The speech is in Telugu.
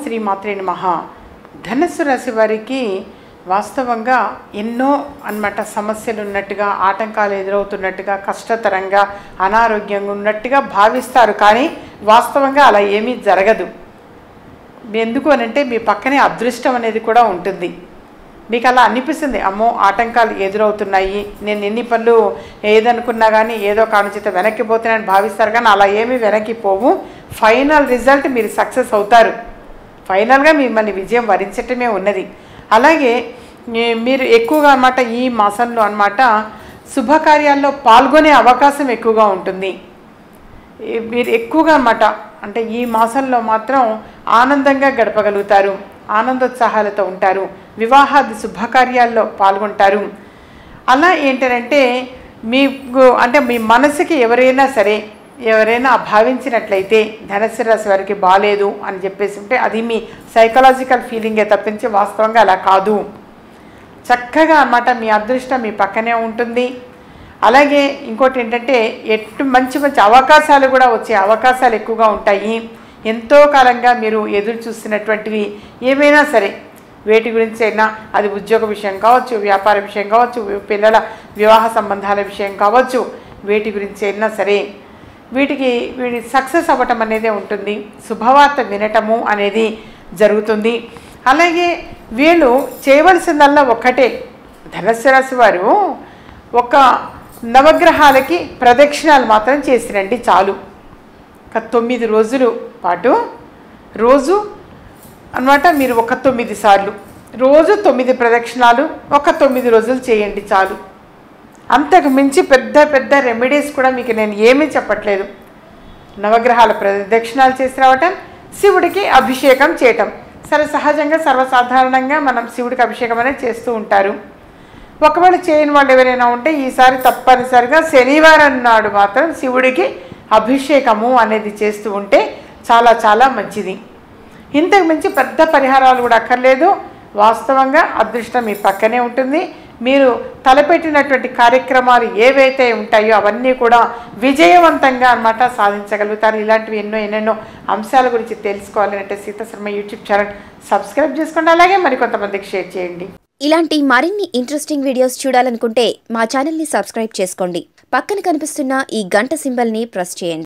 శ్రీ మాత్రే నమః ధనుస్సు రాశి వారికి వాస్తవంగా ఎన్నో అన్నమాట సమస్యలు ఉన్నట్టుగా ఆటంకాలు ఎదురవుతున్నట్టుగా కష్టతరంగా అనారోగ్యంగా ఉన్నట్టుగా భావిస్తారు కానీ వాస్తవంగా అలా ఏమీ జరగదు ఎందుకు అనంటే మీ పక్కనే అదృష్టం అనేది కూడా ఉంటుంది మీకు అలా అనిపిస్తుంది అమ్మో ఆటంకాలు ఎదురవుతున్నాయి నేను ఎన్ని పనులు ఏదనుకున్నా కానీ ఏదో కారణం వెనక్కి పోతున్నాయని భావిస్తారు కానీ అలా ఏమీ వెనక్కి పోవు ఫైనల్ రిజల్ట్ మీరు సక్సెస్ అవుతారు ఫైనల్గా మిమ్మల్ని విజయం వరించటమే ఉన్నది అలాగే ఈ- మీరు ఎక్కువగా అన్నమాట ఈ మాసంలో అన్నమాట శుభకార్యాల్లో పాల్గొనే అవకాశం ఎక్కువగా ఉంటుంది ఈ- మీరు ఎక్కువగా అన్నమాట అంటే ఈ మాసంలో మాత్రం ఆనందంగా గడపగలుగుతారు ఆనందోత్సాహాలతో ఉంటారు వివాహాది శుభకార్యాల్లో పాల్గొంటారు అలా ఏంటంటే మీకు అంటే మీ మనసుకి ఎవరైనా సరే ఎవరైనా భావించినట్లయితే ధనస్సు రాశి వారికి బాగాలేదు అని చెప్పేసి ఉంటే అది మీ సైకలాజికల్ ఫీలింగే తప్పించి వాస్తవంగా అలా కాదు చక్కగా అన్నమాట మీ అదృష్టం మీ పక్కనే ఉంటుంది అలాగే ఇంకోటి ఏంటంటే ఎట్టు మంచి మంచి అవకాశాలు కూడా వచ్చే అవకాశాలు ఎక్కువగా ఉంటాయి ఎంతో కాలంగా మీరు ఎదురు చూస్తున్నటువంటివి ఏమైనా సరే వేటి గురించి అయినా అది ఉద్యోగ విషయం కావచ్చు వ్యాపార విషయం కావచ్చు పిల్లల వివాహ సంబంధాల విషయం కావచ్చు వేటి గురించి అయినా సరే వీటికి వీడి సక్సెస్ అవ్వటం అనేది ఉంటుంది శుభవార్త వినటము అనేది జరుగుతుంది అలాగే వీళ్ళు చేయవలసిందల్లా ఒక్కటే ధనస్సు రాశి వారు ఒక నవగ్రహాలకి ప్రదక్షిణాలు మాత్రం చేసిరండి చాలు ఒక తొమ్మిది రోజులు పాటు రోజు అన్నమాట మీరు ఒక తొమ్మిది సార్లు రోజు తొమ్మిది ప్రదక్షిణాలు ఒక తొమ్మిది రోజులు చేయండి చాలు అంతకు మించి పెద్ద పెద్ద రెమెడీస్ కూడా మీకు నేను ఏమీ చెప్పట్లేదు నవగ్రహాల ప్రదక్షిణాలు చేసి రావటం శివుడికి అభిషేకం చేయటం సరే సహజంగా సర్వసాధారణంగా మనం శివుడికి అభిషేకం అనేది చేస్తూ ఉంటారు ఒకవేళ చేయని వాళ్ళు ఎవరైనా ఉంటే ఈసారి తప్పనిసరిగా శనివారం నాడు మాత్రం శివుడికి అభిషేకము అనేది చేస్తూ ఉంటే చాలా చాలా మంచిది ఇంతకు మించి పెద్ద పరిహారాలు కూడా అక్కర్లేదు వాస్తవంగా అదృష్టం మీ పక్కనే ఉంటుంది మీరు తలపెట్టినటువంటి కార్యక్రమాలు ఏవైతే ఉంటాయో అవన్నీ కూడా విజయవంతంగా అన్నమాట సాధించగలుగుతారు ఇలాంటివి ఎన్నో ఎన్నెన్నో అంశాల గురించి తెలుసుకోవాలంటే Sita Sharma YouTube channel subscribe చేసుకోండి అలాగే మరికొంతమందికి షేర్ చేయండి ఇలాంటి మరిన్ని ఇంట్రెస్టింగ్ వీడియోస్ చూడాలనుకుంటే మా ఛానల్ని సబ్స్క్రైబ్ చేసుకోండి పక్కన కనిపిస్తున్న ఈ గంట సింబల్ని ప్రెస్ చేయండి